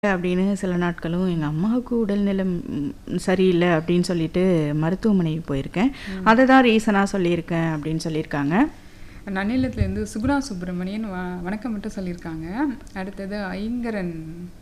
அப்படின்னு சில நாட்களும் எங்க அம்மாவுக்கு உடல்நலம் ம், சரியில்ல அப்படின்னு சொல்லிட்டு மருத்துவமனைக்கு போயிருக்கேன். அத தான் ரீசனா சொல்லியிருக்கேன் அப்படின்னு சொல்லியிருக்காங்க. நன்னிலத்துலேருந்து சுகுணா சுப்பிரமணியன் வ வணக்கம் மட்டும் சொல்லியிருக்காங்க அடுத்தது ஐங்கரன்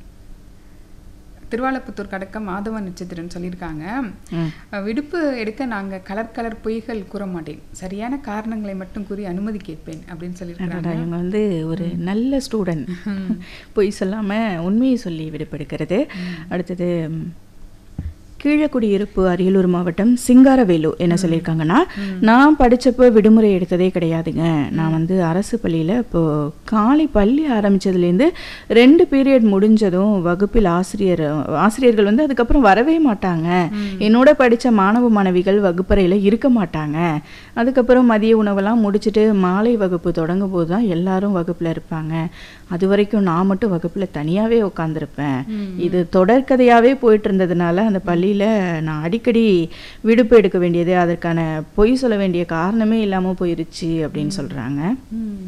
திருவாலப்புத்தூர் கடக்கம் மாதவ நட்சத்திரன் சொல்லியிருக்காங்க ம். அஹ், விடுப்பு எடுக்க நாங்கள் கலர் கலர் பொய்கள் கூற மாட்டேன் சரியான காரணங்களை மட்டும் கூறி அனுமதி கேட்பேன் அப்படின்னு சொல்லியிருக்காங்க அடடா, இவங்க வந்து ஒரு நல்ல ஸ்டூடெண்ட் பொய் சொல்லாம உண்மையை சொல்லி விடுப்பெடுக்கிறது அடுத்தது ம், கீழக்குடியிருப்பு அரியலூர் மாவட்டம் சிங்காரவேலு என்ன சொல்லியிருக்காங்கன்னா நான் படிச்சப்போ விடுமுறை எடுத்ததே கிடையாதுங்க நான் வந்து அரசு பள்ளியில இப்போ காலை பள்ளி ஆரம்பிச்சதுலேருந்து ரெண்டு பீரியட் முடிஞ்சதும் வகுப்பில் ஆசிரியர் ஆசிரியர்கள் வந்து அதுக்கப்புறம் வரவே மாட்டாங்க என்னோட படிச்ச மாணவ மாணவிகள் வகுப்பறையில இருக்க மாட்டாங்க அதுக்கப்புறம் மதிய உணவெல்லாம் முடிச்சுட்டு மாலை வகுப்பு தொடங்கும் போது தான் எல்லாரும் வகுப்புல இருப்பாங்க அது வரைக்கும் நான் மட்டும் வகுப்புல தனியாவே உட்காந்துருப்பேன் இது தொடர்கதையாவே போயிட்டு இருந்ததுனால அந்த பள்ளியில நான் அடிக்கடி விடுப்பு எடுக்க வேண்டியது அதற்கான பொய் சொல்ல வேண்டிய காரணமே இல்லாம போயிருச்சு அப்படின்னு சொல்றாங்க ம்.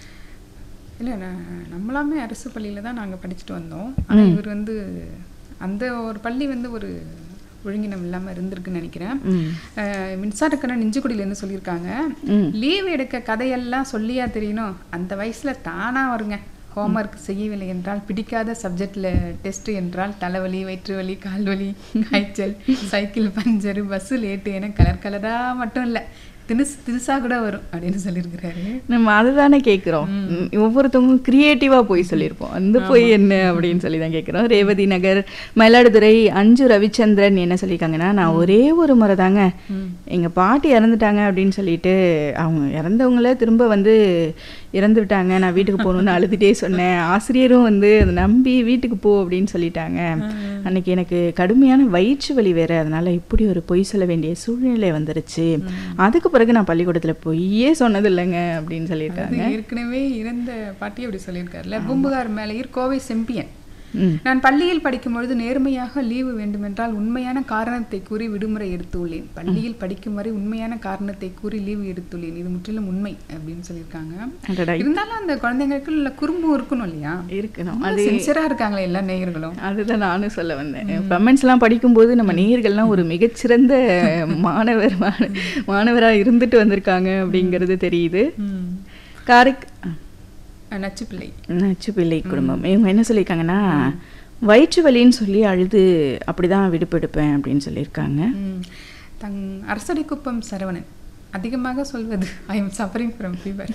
இல்ல நான் நம்மளாமே அரசு பள்ளியில தான் நாங்க படிச்சுட்டு வந்தோம் ஆனா இவர் வந்து அந்த ஒரு பள்ளி வந்து ஒரு ஒழுங்கினம் இல்லாம இருந்திருக்குன்னு நினைக்கிறேன் ம். அஹ், மின்சாரக்கண்ணன் நெஞ்சுக்குடியிலேருந்து சொல்லியிருக்காங்க ம். லீவ் எடுக்க கதையெல்லாம் சொல்லியா தெரியணும் அந்த வயசுல தானா வருங்க ஹோம்ஒர்க் செய்யவில்லை என்றால் பிடிக்காத சப்ஜெக்ட்ல டெஸ்ட் என்றால் தலைவலி வயிற்று வலி கால்வலி காய்ச்சல் சைக்கிள் பஞ்சர் பஸ் லேட்டு என கலர் கலரா மட்டும் இல்ல தினுசு தினுசா கூட வரும் அப்படின்னு சொல்லியிருக்கிறாரு நம்ம அதுதானே கேட்குறோம் ஒவ்வொருத்தவங்களும் கிரியேட்டிவாக போய் சொல்லியிருப்போம் அந்த போய் என்ன அப்படின்னு சொல்லி தான் கேட்குறோம் ரேவதி நகர் மயிலாடுதுறை அஞ்சு ரவிச்சந்திரன் என்ன சொல்லியிருக்காங்கன்னா நான் ஒரே ஒரு முறை தாங்க எங்கள் பாட்டி இறந்துட்டாங்க அப்படின்னு சொல்லிட்டு அவங்க இறந்தவங்கள திரும்ப வந்து இறந்து விட்டாங்க நான் வீட்டுக்கு போகணுன்னு அழுதுகிட்டே சொன்னேன் ஆசிரியரும் வந்து அதை நம்பி வீட்டுக்கு போ அப்படின்னு சொல்லிட்டாங்க அன்னைக்கு எனக்கு கடுமையான வயிற்று வலி வேற அதனால இப்படி ஒரு பொய் சொல்ல வேண்டிய சூழ்நிலை வந்துருச்சு அதுக்கு பிறகு நான் பள்ளிக்கூடத்துல பொய்யே சொன்னது இல்லைங்க அப்படின்னு சொல்லியிருக்காங்க அது ஏற்கனவே இறந்த பாட்டி அப்படி சொல்லியிருக்காருல்ல பூம்புகார் மேலையீர் கோவை செம்பியன் ம் நான் பள்ளியில் படிக்கும் பொழுது நேர்மையாக லீவு வேண்டுமென்றால் உண்மையான காரணத்தை கூறி விடுமுறை எடுத்துள்ளேன் பள்ளியில் படிக்கும் வரை உண்மையான காரணத்தை கூறி லீவு எடுத்துள்ளேன் இது முற்றிலும் உண்மை அப்படின்னு சொல்லியிருக்காங்க அடடா, இருந்தாலும் அந்த குழந்தைங்களுக்கு உள்ள குறும்பும் இருக்கணும் இல்லையா இருக்கணும் அது சின்சியரா இருக்காங்களே எல்லா நேயர்களும் அதுதான் நானும் சொல்ல வந்தேன் கமெண்ட்ஸ்லாம் படிக்கும்போது நம்ம நேயர்கள்லாம் ஒரு மிகச்சிறந்த மாணவர் மாண- மாணவரா இருந்துட்டு வந்திருக்காங்க அப்படிங்கிறது தெரியுது காரைக் அஹ் நச்சுப்பிள்ளை நச்சு பிள்ளை குடும்பம் இவங்க என்ன சொல்லியிருக்காங்கன்னா வயிற்று வலின்னு சொல்லி அழுது அப்படிதான் விடுப்பெடுப்பேன் அப்படின்னு சொல்லியிருக்காங்க ம். தங் அரசடி குப்பம் சரவணன் அதிகமாக சொல்வது I am suffering from fever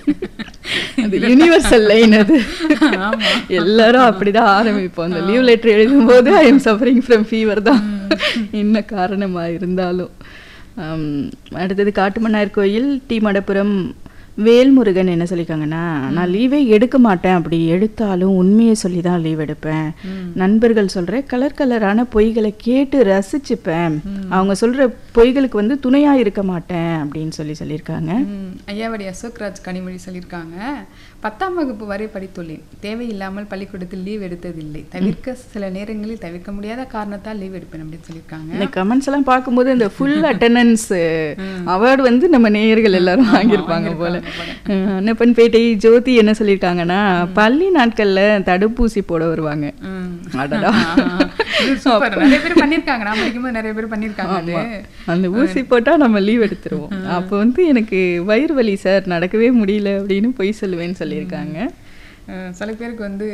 அது யூனிவர்சல் லைன் அது ஆமா. எல்லாரும் அப்படிதான் ஆரம்பிப்போம் அந்த லீவ் லெட்டர் எழுதும்போது I am suffering from fever தான் என்ன காரணமா இருந்தாலும் ஆம், அடுத்தது காட்டுமன்னார் கோயில் டி மடப்புரம் வேல்முருகன் என்ன சொல்லியிருக்காங்கன்னா நான் லீவே எடுக்க மாட்டேன் அப்படி எடுத்தாலும் உண்மையை சொல்லி தான் லீவ் எடுப்பேன் நண்பர்கள் சொல்ற கலர் கலரான பொய்களை கேட்டு ரசிச்சுப்பேன் அவங்க சொல்ற பொய்களுக்கு வந்து துணையா இருக்க மாட்டேன் அப்படின்னு சொல்லி சொல்லியிருக்காங்க ம், ஐயாவடி அசோக்ராஜ் கனிமொழி சொல்லியிருக்காங்க பத்தாம் வகுப்பு வரை படித்துள்ளேன் தேவையில்லாமல் பள்ளிக்கூடத்தில் லீவ் எடுத்ததில்லை தவிர்க்க சில நேரங்களில் தவிர்க்க முடியாத காரணத்தால் லீவ் எடுப்பேன் அப்படின்னு சொல்லியிருக்காங்க இந்த கமெண்ட்ஸ் எல்லாம் பார்க்கும்போது இந்த ஃபுல் அட்டெண்டன்ஸ் அவார்டு வந்து நம்ம நேயர்கள் எல்லாரும் வாங்கியிருப்பாங்க போல அஹ் அன்னப்பன்பேட்டை ஜோதி என்ன சொல்லியிருக்காங்கன்னா பள்ளி நாட்கள்ல தடுப்பூசி போட வருவாங்க ம். அடடா இது சூப்பர் நிறைய பேர் பண்ணியிருக்காங்க நான் படிக்கும்போது நிறைய பேர் பண்ணியிருக்காங்க அது அந்த ஊசி போட்டா நம்ம லீவ் எடுத்துருவோம் அப்போ வந்து எனக்கு வயிறு வலி சார் நடக்கவே முடியல அப்படின்னு பொய் சொல்லுவேன்னு சொல்லியிருக்காங்க அஹ், சில பேருக்கு வந்து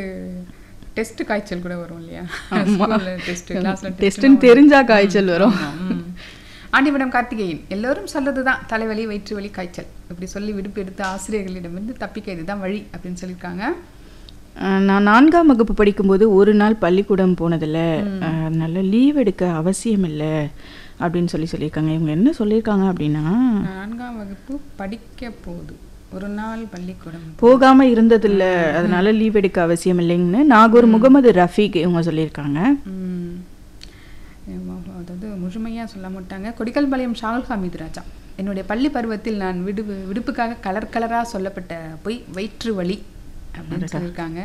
டெஸ்ட் காய்ச்சல் கூட வரும் இல்லையா ஆமா. டெஸ்ட் கிளாஸ்ல டெஸ்ட்னு தெரிஞ்சா காய்ச்சல் வரும் ஆண்டிவிடம் கார்த்திகேயன் எல்லோரும் சொல்றதுதான் தலைவலி வயிற்று வலி காய்ச்சல் இப்படி சொல்லி விடுப்பு எடுத்து ஆசிரியர்களிடமிருந்து தப்பிக்க இதுதான் வழி அப்படின்னு சொல்லியிருக்காங்க அஹ் நான் நான்காம் வகுப்பு படிக்கும்போது ஒரு நாள் பள்ளிக்கூடம் போனதில்ல அஹ் அதனால லீவ் எடுக்க அவசியம் இல்லை அப்படின்னு சொல்லி சொல்லியிருக்காங்க இவங்க என்ன சொல்லியிருக்காங்க அப்படின்னா நான்காம் வகுப்பு படிக்க போகுது ஒரு நாள் பள்ளிக்கூடம் போகாம இருந்ததில்ல அதனால லீவ் எடுக்க அவசியம் இல்லைங்கன்னு நாகூர் முகமது ரஃபீக் இவங்க சொல்லியிருக்காங்க ம். ஆமா, அதாவது முழுமையா சொல்ல மாட்டாங்க கொடிக்கல்பாளையம் ஷாகுல் ஹமீது ராஜா என்னுடைய பள்ளி பருவத்தில் நான் விடு விடுப்புக்காக கலர் கலரா சொல்லப்பட்ட பொய் வயிற்று வலி அப்படின்னு சொல்லியிருக்காங்க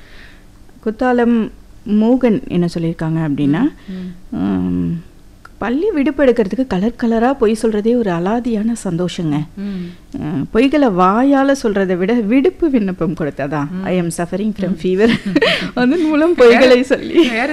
குத்தாலம் மோகன் என்ன சொல்லியிருக்காங்க அப்படின்னா உம், பள்ளி விடுப்பு எடுக்கிறதுக்கு கலர் கலரா பொய் சொல்றதே ஒரு அலாதியான சந்தோஷங்க ம். அஹ், பொய்களை வாயால சொல்றதை விட விடுப்பு விண்ணப்பம் கொடுத்ததா I am suffering from fever அதன் மூலம் பொய்களை சொல்லி வேற